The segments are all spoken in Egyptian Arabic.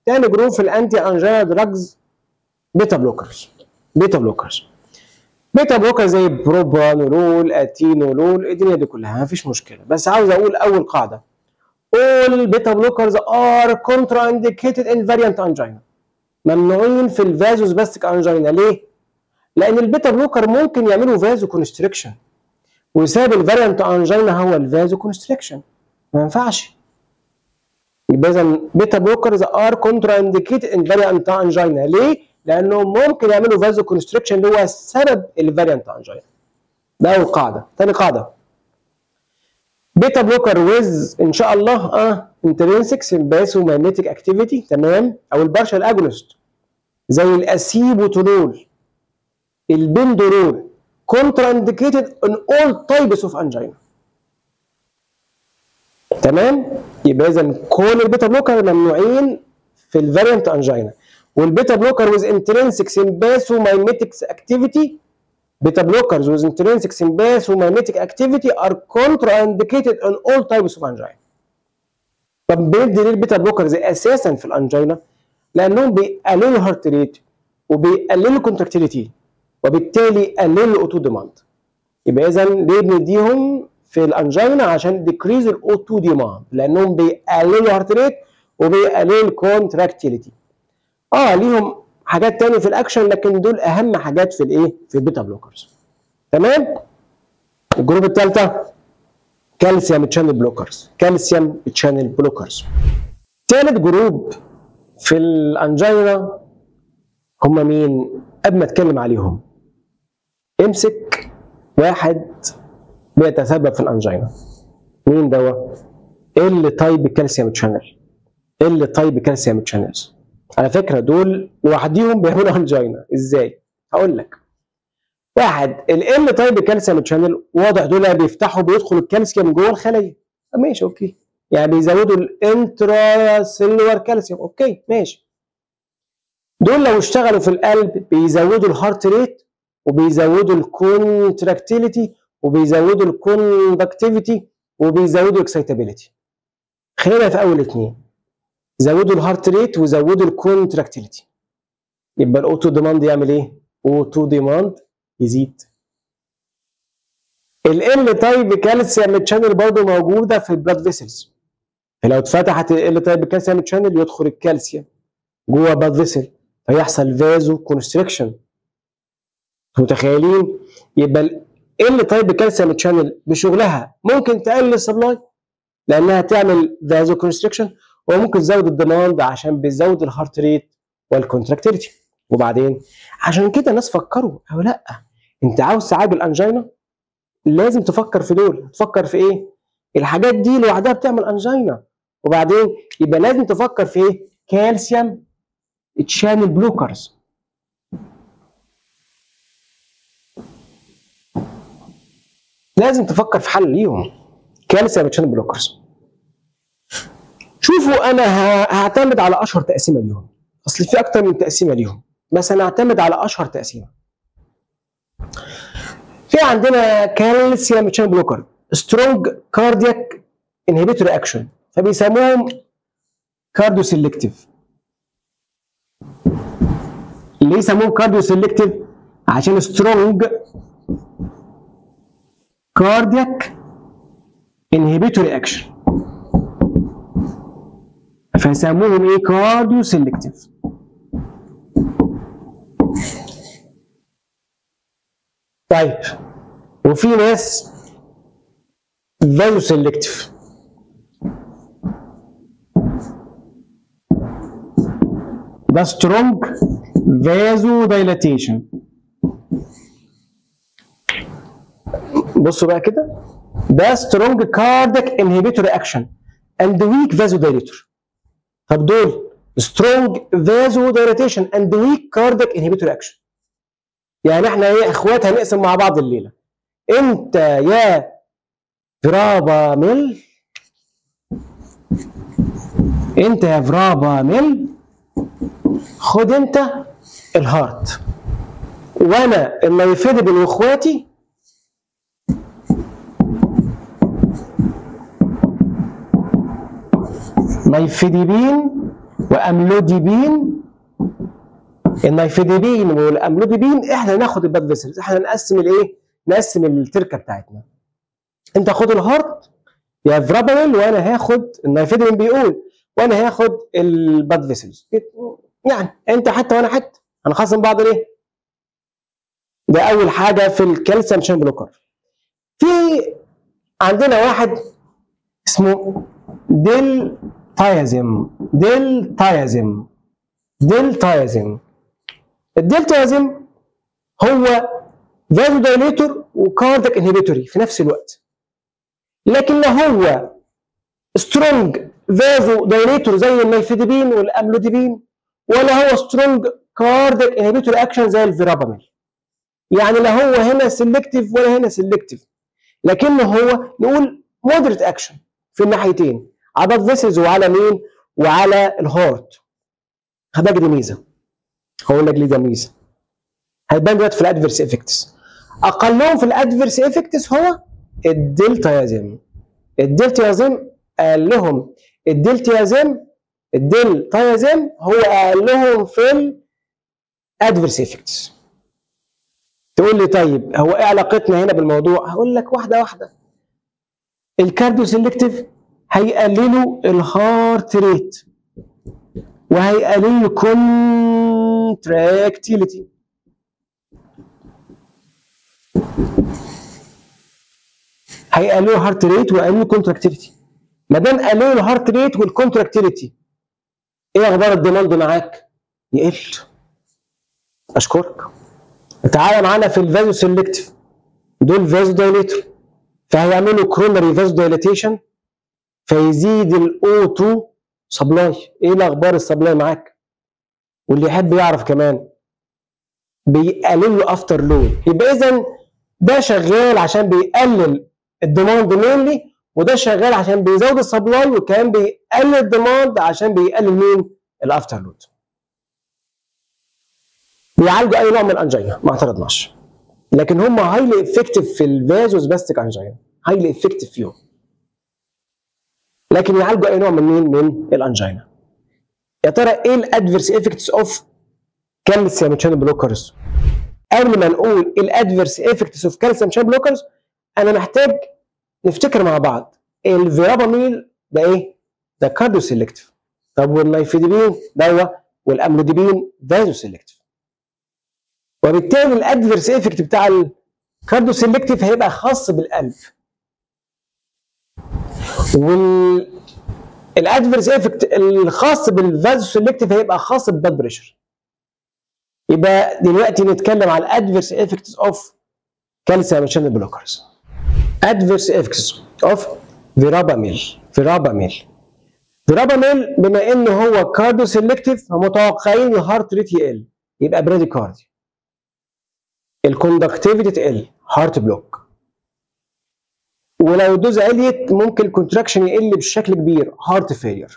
تاني جروب في الانتي انجينا دراجز بيتا بلوكرز بيتا بلوكرز بيتا بلوكر زي بروبرانولول اتينولول الدنيا دي كلها ما فيش مشكله بس عاوز اقول اول قاعده all beta blockers are contraindicated in variant angina ممنوعين في الفازوس باستيك انجينا ليه؟ لان البيتا بلوكر ممكن يعملوا فازو كونستريكشن وسبب الفاريانت انجينا هو الفازو كونستريكشن ما ينفعش يبقى اذا بيتا بلوكرز ار كونترا انديكيتد ان فاريانت انجينا ليه؟ لانهم ممكن يعملوا فازو كونستريكشن اللي هو سبب الفاريانت انجينا ده اول قاعده ثاني قاعده بيتا بلوكر ويز ان شاء الله اه انترنسك سمباسو ماجنتيك اكتيفيتي تمام او البارشال اجونست زي الاسيبوتولول البندولول كونترا انديكيتد ان اول تايبس اوف انجينا تمام يبقى اذا كل البيتا بلوكر ممنوعين في الفاريانت انجينا والبيتا بلوكر ويز انترنسك سمباسو ماجنتيك اكتيفيتي beta blockers with intrinsic sympathomimetic activity are contraindicated in all types of angina. طب بندي ليه البيتا بلوكرز اساسا في الانجينا؟ لانهم بيقللوا الهارت ريت وبيقللوا الكونتراكتيليتي وبالتالي يقللوا الاوتو ديماند. يبقى اذا ليه بنديهم في الانجينا عشان ديكريز الاوتو ديماند لانهم بيقللوا الهارت ريت وبيقللوا الكونتراكتيليتي. اه ليهم حاجات تاني في الاكشن لكن دول اهم حاجات في الايه في البيتا بلوكرز تمام الجروب الثالثه كالسيوم تشانل بلوكرز كالسيوم تشانل بلوكرز ثالث جروب في الانجينا هم مين قبل ما اتكلم عليهم امسك واحد بيتسبب في الانجينا مين دوا ال تايب كالسيوم تشانل ال تايب كالسيوم تشانلز على فكره دول لوحديهم بيعملوا انجينا ازاي؟ هقول لك واحد ال تايب كالسيوم تشانل واضح دول بيفتحوا بيدخل الكالسيوم جوه الخليه ماشي اوكي يعني بيزودوا الانترا سيلولار كالسيوم اوكي ماشي دول لو اشتغلوا في القلب بيزودوا الهارت ريت وبيزودوا الكونتراكتيليتي وبيزودوا الكوندكتيفيتي وبيزودوا الاكسيتابيليتي خلينا في اول اثنين زودوا الهارت ريت وزودوا الكونتراكتيليتي يبقى الاوتو ديماند يعمل ايه؟ اوتو ديماند يزيد ال تايب كالسيوم تشانل برضه موجوده في البلاد فيسلز فلو اتفتحت ال تايب كالسيوم تشانل يدخل الكالسيوم جوه بلاد فيسل فيحصل فازو كونستريكشن متخيلين؟ يبقى ال تايب كالسيوم تشانل بشغلها ممكن تقلل السبلاي لانها تعمل فازو كونستريكشن وممكن تزود الديماند عشان بيزود الهارت ريت والكونتراكتيليتي وبعدين عشان كده الناس فكروا او لا انت عاوز تعالج الانجينا لازم تفكر في دول تفكر في ايه الحاجات دي لوحدها بتعمل انجينا وبعدين يبقى لازم تفكر في ايه كالسيوم تشانل بلوكرز لازم تفكر في حل ليهم كالسيوم تشانل بلوكرز شوفوا انا هعتمد على اشهر تقسيمه ليهم اصل في اكتر من تقسيمه ليهم بس انا هعتمد على اشهر تقسيمه في عندنا كالسيوم تشان بلوكر سترونج كاردياك انهبيتور اكشن فبيسموهم كارديو سيلكتيف ليه يسموهم كارديو سيلكتيف عشان سترونج كاردياك انهبيتور اكشن فيسموهم ايه كارديو سيلكتيف طيب وفي ناس فازو سيلكتيف ده سترونج فازو دايلاتيشن بصوا بقى كده ده سترونج كارديك انهبيتور اكشن اند ويك فازو دايليتور طب دول سترونج فازو دايلاتيشن اند ويك كارديك انهبيتور اكشن يعني احنا ايه اخوات هنقسم مع بعض الليله انت يا فرابا ميل انت يا فرابا ميل خد انت الهارت وانا النيفيدبل واخواتي نيفيدبين واملوديبين النيفيديبين والاملوديبين احنا ناخد الباد فيسلز احنا نقسم الايه؟ نقسم التركه بتاعتنا انت خد الهارت يا فرابريل وانا هاخد النيفيديبين بيقول وانا هاخد الباد فيسلز يعني انت حتى وانا حتى هنخصم بعض ليه؟ ده اول حاجه في الكالسيوم شان بلوكر في عندنا واحد اسمه ديل تايازم ديل تايازم ديل تايازم الديل تايازم هو فازو دايليتور وكاردك انهبيتوري في نفس الوقت لكن لا هو سترونج فازو دايليتور زي النيفيديبين والاملوديبين ولا هو سترونج كاردك انهبيتوري اكشن زي الفيرابامين يعني لا هو هنا سيلكتيف ولا هنا سيلكتيف لكنه هو نقول مودريت اكشن في الناحيتين على الفيسلز وعلى مين؟ وعلى الهارت هبقى دي ميزه هقول لك ليه ده ميزه هيبان دلوقتي في الادفيرس افكتس اقلهم في الادفيرس افكتس هو الدلتايازم الدلتايازم قال لهم الدلتايازم الدلتايازم هو اقلهم في الادفيرس افكتس تقول لي طيب هو ايه علاقتنا هنا بالموضوع؟ هقول لك واحده واحده. الكارديو سيلكتيف هيقللوا الهارت ريت وهيقللوا الكونتراكتيليتي. هيقللوا الهارت ريت ويقللوا الكونتراكتيليتي. ما دام قللوا الهارت ريت والكونتراكتيليتي ايه اخبار الديماند معاك؟ يقل. اشكرك. تعالى معانا في الفازو سيلكتيف دول فازو دايليتور فهيعملوا كرونري فازو دايليتيشن فيزيد الاو 2 سبلاي ايه الاخبار السبلاي معاك واللي يحب يعرف كمان بيقلل له افتر لود يبقى اذا ده شغال عشان بيقلل الديماند مينلي وده شغال عشان بيزود السبلاي وكمان بيقلل الديماند عشان بيقلل مين الافتر لود بيعالجوا اي نوع من الانجينا ما اعترضناش لكن هم هايلي افكتيف في الفازوس باستيك انجينا هايلي افكتيف فيهم لكن يعالجوا اي نوع من مين من الانجينا يا ترى ايه الادفيرس افكتس اوف كالسيوم شان بلوكرز قبل ما نقول الادفيرس افكتس اوف كالسيوم شان بلوكرز انا محتاج نفتكر مع بعض الفيراباميل ده ايه ده كارديو سيلكتيف طب والنيفيديبين ده والاملوديبين فازو سيلكتيف وبالتالي الادفيرس افكت بتاع الكارديو سيلكتيف هيبقى خاص بالقلب وال الادفيرس افكت الخاص بالفازو سيلكتيف هيبقى خاص بالبلاد بريشر يبقى دلوقتي نتكلم على الادفيرس افكتس اوف كالسيوم شانل بلوكرز ادفيرس افكتس اوف فيراباميل فيراباميل فيراباميل بما انه هو كارديو سيلكتيف فمتوقعين الهارت ريت يقل يبقى برادي كاردي الكوندكتيفيتي تقل هارت بلوك ولو الدوز عليت ممكن الكونتراكشن يقل بشكل كبير هارت فيلير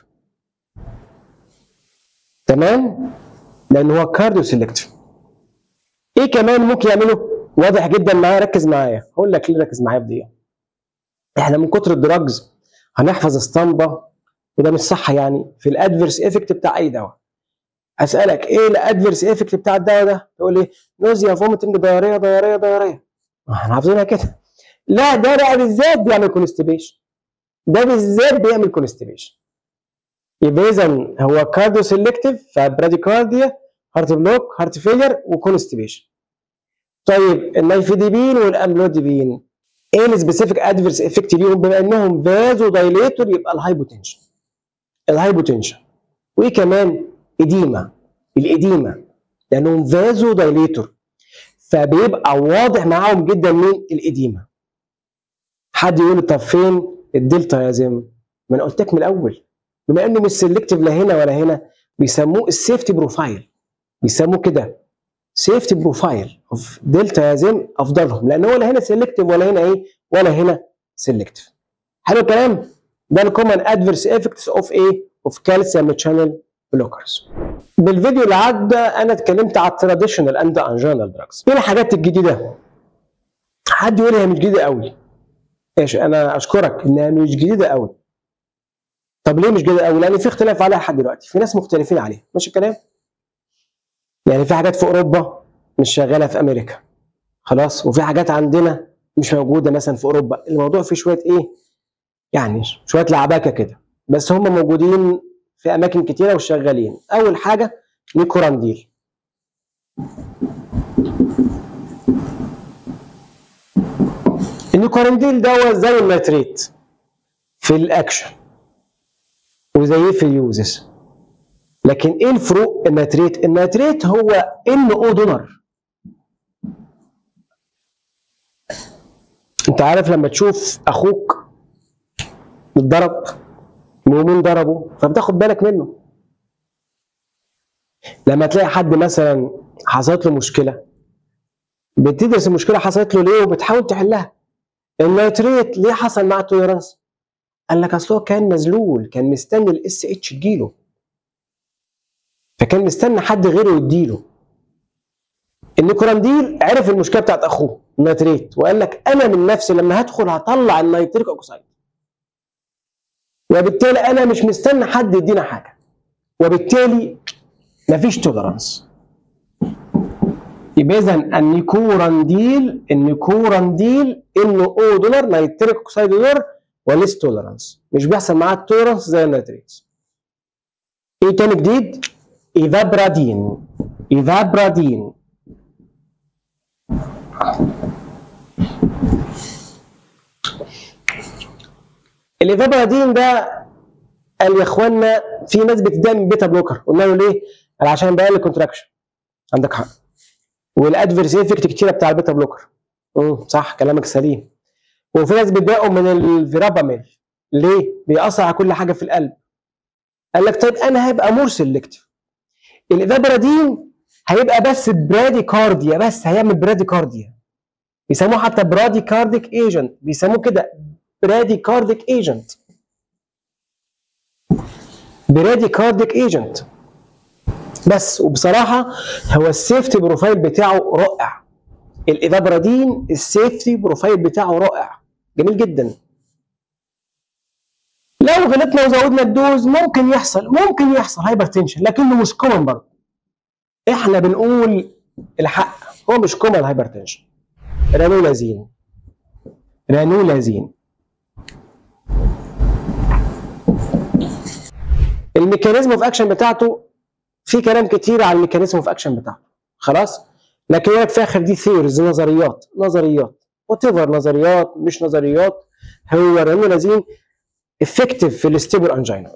تمام لان هو كارديو سيلكتيف ايه كمان ممكن يعمله واضح جدا معايا ركز معايا هقول لك ليه ركز معايا في دي احنا من كتر الدراجز هنحفظ اسطمبه وده مش صح يعني في الادفيرس افكت بتاع اي دواء اسالك ايه الادفيرس افكت بتاع الدواء ده تقول لي نوزيا فوميتنج دايريه دايريه دايريه احنا حافظينها كده لا ده بقى بالذات بيعمل كونستيبيشن ده بالذات بيعمل كونستيبيشن يبقى اذا هو كارديو سيلكتيف فبراديكارديا هارت بلوك هارت فيلير وكونستيبيشن طيب النيفيديبين والاملوديبين ايه السبيسيفيك ادفيرس افكت ليهم بما انهم فازو دايليتور يبقى الهايبوتنشن الهايبوتنشن وايه كمان اديما الاديما لانهم فازو دايليتور فبيبقى واضح معاهم جدا مين الاديما حد يقول طب فين الدلتا يا زم ما انا قلت لك من الاول بما انه مش سيلكتيف لا هنا ولا هنا بيسموه السيفتي بروفايل بيسموه كده سيفتي بروفايل اوف دلتا يا زم افضلهم لان هو لا هنا سيلكتيف ولا هنا ايه ولا هنا سيلكتيف حلو الكلام ده الكومن ادفيرس افكتس اوف ايه اوف كالسيوم شانل بلوكرز بالفيديو اللي عدى انا اتكلمت على التراديشنال اند انجينال دراجز ايه الحاجات الجديده حد يقول هي مش جديده قوي ايش انا اشكرك انها مش جديده قوي طب ليه مش جيده قوي؟ لان في اختلاف عليها لحد دلوقتي في ناس مختلفين عليها ماشي الكلام؟ يعني في حاجات في اوروبا مش شغاله في امريكا خلاص وفي حاجات عندنا مش موجوده مثلا في اوروبا الموضوع فيه شويه ايه يعني شويه لعبكه كده بس هم موجودين في اماكن كتيره وشغالين اول حاجه نيكورانديل النيكورانديل ده زي النيتريت في الاكشن وزيه في اليوزز لكن ايه الفروق النيتريت النيتريت هو ان او دونر انت عارف لما تشوف اخوك اتضرب مؤمن ضربه فبتاخد بالك منه لما تلاقي حد مثلا حصلت له مشكله بتدرس المشكله حصلت له ليه وبتحاول تحلها النيتريت ليه حصل معاه توليرانس قال لك اصل هو كان مذلول كان مستني الاس اتش تجيله فكان مستني حد غيره يديله النيكورانديل عرف المشكله بتاعت اخوه النيتريت وقال لك انا من نفسي لما هدخل هطلع النيتريك اوكسيد وبالتالي انا مش مستني حد يدينا حاجه وبالتالي مفيش توليرانس يبقى اذا النيكورانديل النيكورانديل انه او دولار نيتريك اوكسيد دولار وليس توليرانس مش بيحصل معاه التوليرانس زي النيتريتس ايه تاني جديد ايفابرادين ايفابرادين الايفابرادين ده قال يا اخوانا في ناس بتدعي من بيتا بلوكر قلنا له ليه؟ قال عشان بقلل الكونتراكشن عندك حق والادفيرس افكت كتيره بتاع البيتا بلوكر امم صح كلامك سليم وفي ناس بتضايقوا من الفيراباميل ليه؟ بيأثر على كل حاجه في القلب قال لك طيب انا هيبقى مور سيلكتيف الايفابرادين هيبقى بس برادي كارديا بس هيعمل برادي كارديا بيسموه حتى برادي كارديك ايجنت بيسموه كده برادي كارديك ايجنت برادي كارديك ايجنت بس وبصراحه هو السيفتي بروفايل بتاعه رائع الايفابرادين السيفتي بروفايل بتاعه رائع جميل جدا لو غلطنا وزودنا الدوز ممكن يحصل ممكن يحصل هايبر تنشن لكنه مش كومن برضه احنا بنقول الحق هو مش كومن هايبر تنشن رانولازين رانولازين الميكانيزم اوف اكشن بتاعته في كلام كتير على الميكانيزم اوف اكشن بتاعته خلاص لكن يقول لك في اخر دي ثيوريز نظريات نظريات وات نظريات مش نظريات هو رانولازين افكتيف في الستيبل انجينا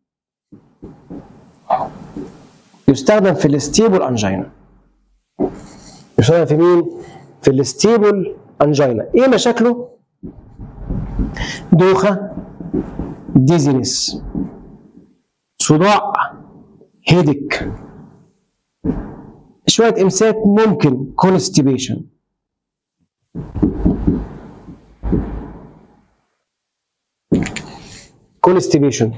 يستخدم في الستيبل انجينا يستخدم في مين؟ في الستيبل انجينا ايه مشاكله؟ دوخه ديزينس صداع هيدك شويه امساك ممكن كونستيبيشن كونستيبيشن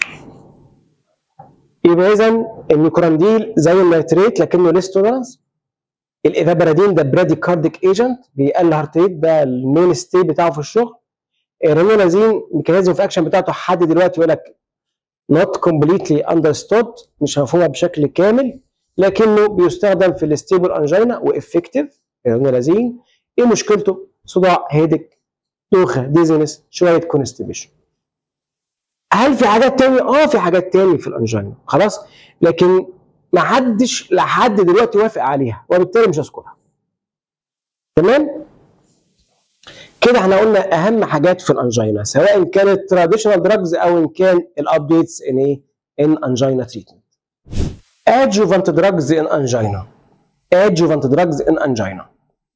يبقى اذا النيكورانديل زي النيتريت لكنه ليس تولرانس الايفابرادين ده برادي كارديك ايجنت بيقلل هارت ريت ده المين ستي بتاعه في الشغل الرينولازين ميكانيزم اوف اكشن بتاعته لحد دلوقتي يقول لك not completely understood مش مفهومه بشكل كامل لكنه بيستخدم في الستيبل انجينا وافكتيف الرينولازين ايه مشكلته؟ صداع هيدك دوخه ديزنس شويه كونستيبيشن هل في حاجات تانية؟ اه في حاجات تانية في الانجينا خلاص لكن ما حدش لحد دلوقتي وافق عليها وبالتالي مش هذكرها تمام كده احنا قلنا اهم حاجات في الانجينا سواء كانت تراديشنال دراجز او ان كان الابديتس ان ايه ان انجينا تريتمنت adjuvant drugs in angina adjuvant drugs in angina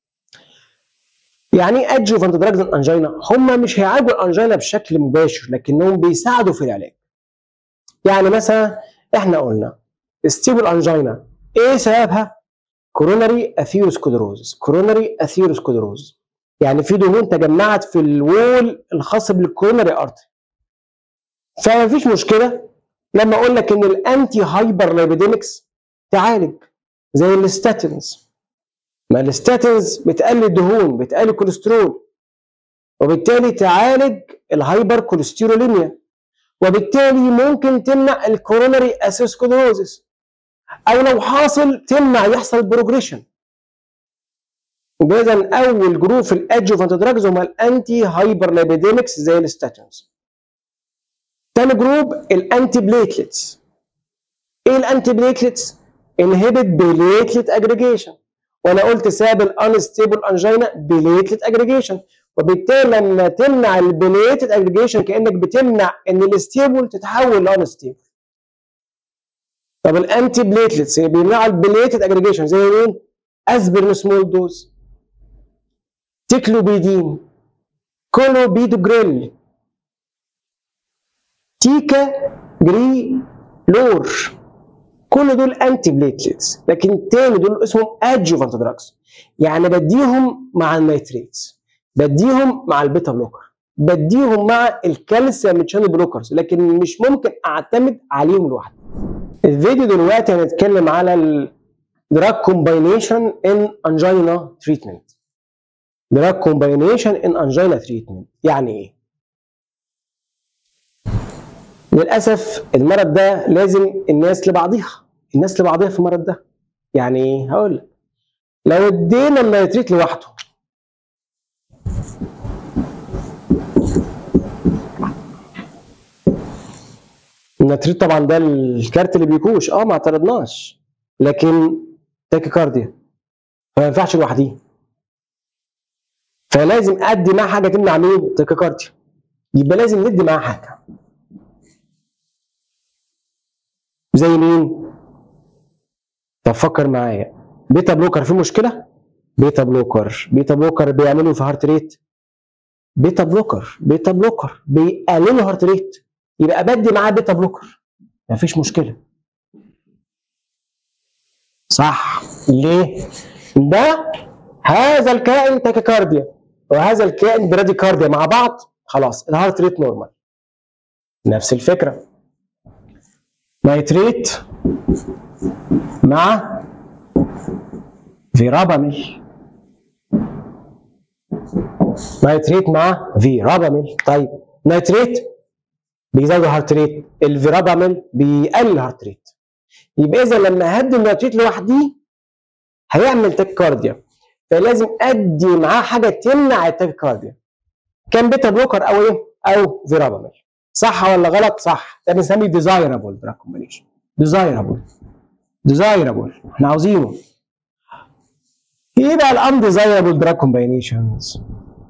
يعني ايه adjuvant drugs in angina هم مش هيعالجوا الانجينا بشكل مباشر لكنهم بيساعدوا في العلاج يعني مثلا احنا قلنا ستيبل انجينا ايه سببها كوروناري اثيروسكلروز كوروناري اثيروسكلروز يعني في دهون تجمعت في الوول الخاص بالكوروناري ارتري فما فيش مشكله لما اقول لك ان الانتي هايبر ليبيديمكس تعالج زي الستاتينز ما الستاتينز بتقلل الدهون بتقلل الكوليسترول وبالتالي تعالج الهايبر كوليستروليميا وبالتالي ممكن تمنع الكوروناري اسيسكلوزس او لو حاصل تمنع يحصل بروجريشن اذا اول جروب في الادجوفانت دراجز هم الانتي هايبر ليبيديمكس زي الستاتينز تاني جروب الانتي بليتلتس ايه الانتي بليتلتس انهبت بليتلت اجريجيشن وانا قلت سبب الانستيبل انجينا بليتلت اجريجيشن وبالتالي لما تمنع البليتلت اجريجيشن كانك بتمنع ان الستيبل تتحول لانستيبل طب الانتي بليتلتس اللي بيمنعوا البليتلت اجريجيشن زي مين؟ اسبرين سمول دوز تيكلوبيدين كولوبيدوجريل تيكا جري لور كل دول انتي بليتلتس لكن التاني دول اسمهم ادجوفانت دراجز يعني بديهم مع النيتريتس بديهم مع البيتا بلوكر بديهم مع الكالسيوم تشانل بلوكرز لكن مش ممكن اعتمد عليهم لوحدهم الفيديو دلوقتي هنتكلم على الدراج كومباينيشن ان انجينا تريتمنت دراج كومباينيشن ان انجينا تريتمنت يعني ايه للاسف المرض ده لازم الناس لبعضيها الناس لبعضيها في المرض ده يعني ايه هقول لك لو ادينا النيتريت لوحده النيتريت طبعا ده الكارت اللي بيكوش اه ما اعترضناش لكن تاكيكارديا ما ينفعش لوحديه فلازم ادي معاه حاجه تمنع مين؟ تاكيكارديا يبقى لازم ندي معاه حاجه زي مين؟ طب فكر معايا بيتا بلوكر فيه مشكله؟ بيتا بلوكر بيتا بلوكر بيعملوا في هارت ريت بيتا بلوكر بيتا بلوكر بيقللوا هارت ريت يبقى بدي معاه بيتا بلوكر مفيش مشكله صح ليه؟ ده هذا الكائن تاكيكارديا وهذا الكائن براديكارديا مع بعض خلاص الهارت ريت نورمال نفس الفكره نيتريت مع فيراباميل نيتريت مع فيراباميل طيب نيتريت بيزود الهارت ريت الفيراباميل بيقلل الهارت ريت يبقى اذا لما هدي النيتريت لوحديه هيعمل تاكيكارديا فلازم ادي معاه حاجه تمنع التاكيكارديا كان بيتا بلوكر او ايه او فيراباميل صح ولا غلط صح ده بنسميه ديزايرابل دراج كومبينيشن ديزايرابل ديزايرابل احنا عاوزينه ايه بقى الان ديزايرابل دراج كومبينيشنز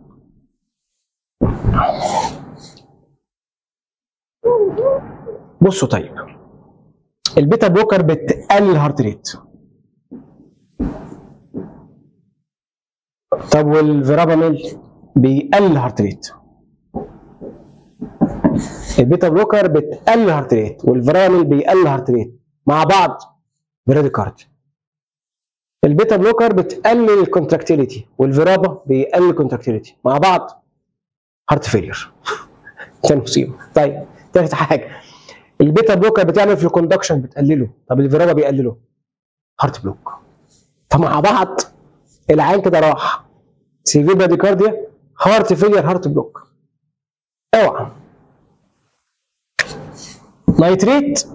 بصوا طيب البيتا بلوكر بتقلل الهارت ريت طب والفيراباميل بيقلل الهارت ريت البيتا بلوكر بتقلل الهارت ريت والفيراميل بيقلل الهارت ريت مع بعض براديكارد البيتا بلوكر بتقلل الكونتراكتيليتي والفيرابا بيقلل الكونتراكتيليتي مع بعض هارت فيلير تاني مصيبه طيب تالت حاجه البيتا بلوكر بتعمل في الكوندكشن بتقلله طب الفيرابا بيقلله هارت بلوك فمع بعض العين كده راح سيفير براديكارديا هارت فيلير هارت بلوك اوعى نيتريت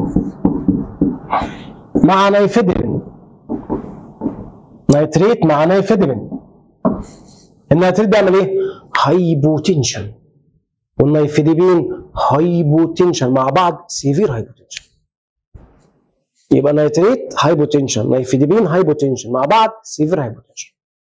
مع نيفيدمين نيتريت مع نيفيدمين النيتريت بيعمل ايه؟ هايبوتنشن والنيفيدمين هايبوتنشن مع بعض سيفير هايبوتنشن يبقى نيتريت هايبوتنشن نيفيدمين هايبوتنشن مع بعض سيفير هايبوتنشن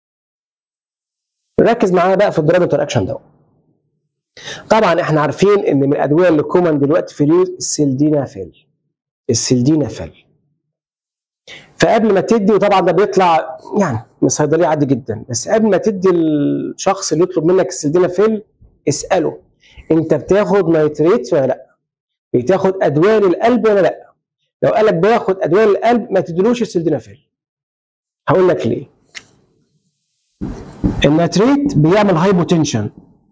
ركز معايا بقى في الدراج انتراكشن ده طبعا احنا عارفين ان من الادويه اللي كومن دلوقتي في اليوز السلدينافيل السلدينافيل فقبل ما تدي وطبعا ده بيطلع يعني من الصيدليه عادي جدا بس قبل ما تدي الشخص اللي يطلب منك السلدينافيل اساله انت بتاخد نيتريت ولا لا؟ بتاخد ادويه للقلب ولا لا؟ لو قالك باخد ادويه للقلب ما تدلوش السلدينافيل هقول لك ليه النيتريت بيعمل هايبوتنشن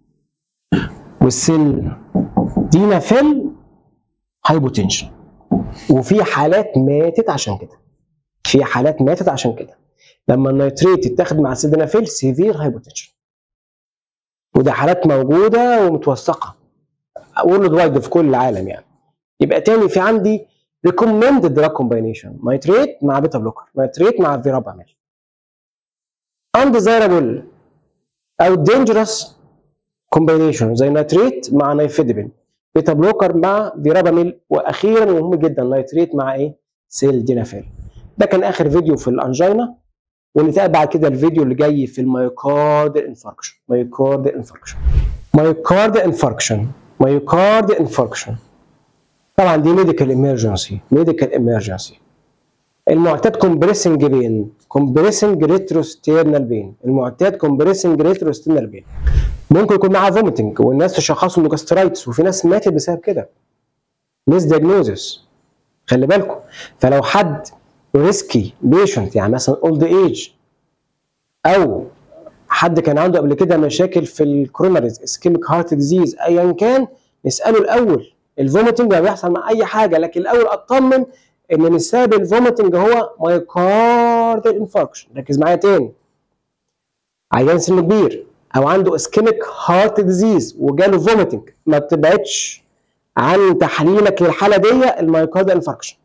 والسيل دينافيل هايبوتنشن وفي حالات ماتت عشان كده في حالات ماتت عشان كده لما النيتريت يتاخد مع السيدنافيل سيفير هايبوتنشن وده حالات موجوده ومتوثقه وورلد وايد في كل العالم يعني يبقى تاني في عندي ريكومندد دراج كومباينيشن نايتريت مع بيتا بلوكر نايتريت مع فيراباميل undesirable او dangerous كومباينيشن زي نايتريت مع نايفيدبين بيتا بلوكر مع فيراباميل واخيرا ومهم جدا نايتريت مع ايه سيل دينافيل ده كان اخر فيديو في الانجينا ونتابع بعد كده الفيديو اللي جاي في المايوكارد انفاركشن مايوكارد انفاركشن مايوكارد انفاركشن مايوكارد انفاركشن طبعا دي ميديكال ايمرجنسي ميديكال ايمرجنسي المعتاد كومبريسنج بين كومبريسنج ريتروستيرنال بين المعتاد كومبريسنج ريتروستيرنال بين ممكن يكون معاه فوميتنج والناس تشخصوا انه جاسترايتس وفي ناس ماتت بسبب كده ميس دياجنوزس خلي بالكم فلو حد ريسكي بيشنت يعني مثلا اولد ايج او حد كان عنده قبل كده مشاكل في الكروناريز اسكيميك هارت ديزيز ايا كان نساله الاول الفوميتنج بيحصل مع اي حاجه لكن الاول اطمن ان من سبب الفوميتنج هو مايوكاردال انفاركشن ركز معايا تاني عيان سن كبير او عنده اسكيميك هارت ديزيز وجاله فوميتنج ما بتبعدش عن تحليلك للحاله دي المايوكاردال انفاركشن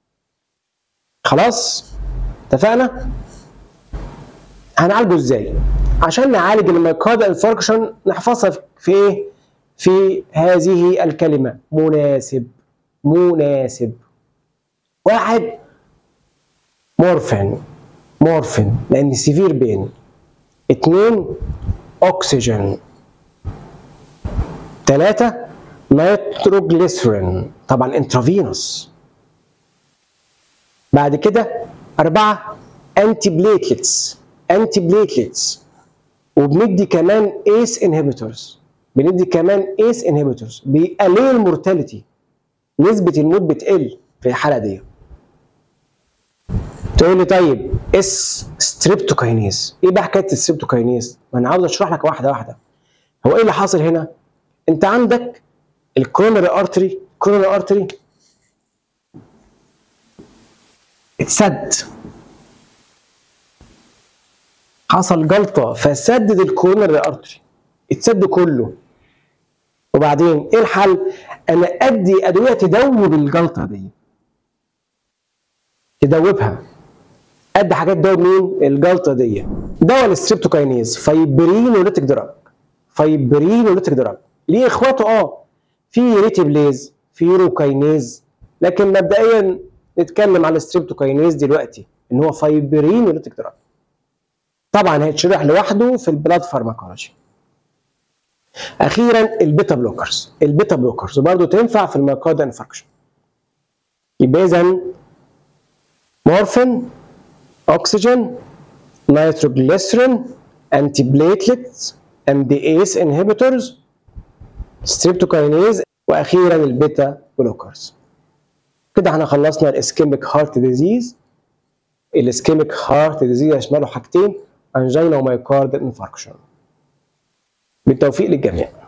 خلاص اتفقنا هنعالجه ازاي عشان نعالج المايوكاردال انفاركشن نحفظها في ايه في هذه الكلمه مناسب مناسب واحد مورفين مورفين لان سيفير بين اتنين اكسجين تلاتة نيتروجليسرين طبعا انترافينوس بعد كده أربعة أنتي بليتلتس أنتي بليتلتس وبندي كمان ايس انهبيتورز بندي كمان ايس انهبيتورز بيقلل المورتاليتي نسبة الموت بتقل في الحالة دي تقول لي طيب اس ستريبتوكاينيز ايه بقى حكايه الستريبتوكاينيز؟ ما انا عاوز اشرح لك واحده واحده هو ايه اللي حاصل هنا؟ انت عندك الكورونري ارتري الكورونري ارتري اتسد حصل جلطه فسدد الكورونري ارتري اتسد كله وبعدين ايه الحل؟ انا ادي ادويه تدوب الجلطه دي تدوبها قد حاجات دواء مين؟ الجلطه دي دواء الستريبتوكاينيز فايبرينوليتيك دراج فايبرينوليتيك دراج ليه اخواته اه في ريتيبليز في يوروكاينيز لكن مبدئيا نتكلم على الستريبتوكاينيز دلوقتي ان هو فايبرينوليتيك دراج طبعا هيتشرح لوحده في البلاد فارماكولوجي اخيرا البيتا بلوكرز البيتا بلوكرز برضه تنفع في الميوكارد انفاركشن يبقى اذا مورفين oxygen, nitroglycerin, antiplatelets, MDAs inhibitors, streptokinase واخيرا البيتا بلوكرز. كده احنا خلصنا الاسكيميك هارت ديزيز. الاسكيميك هارت ديزيز يشمله حاجتين انجينا ومايوكارد انفاركشن. بالتوفيق للجميع.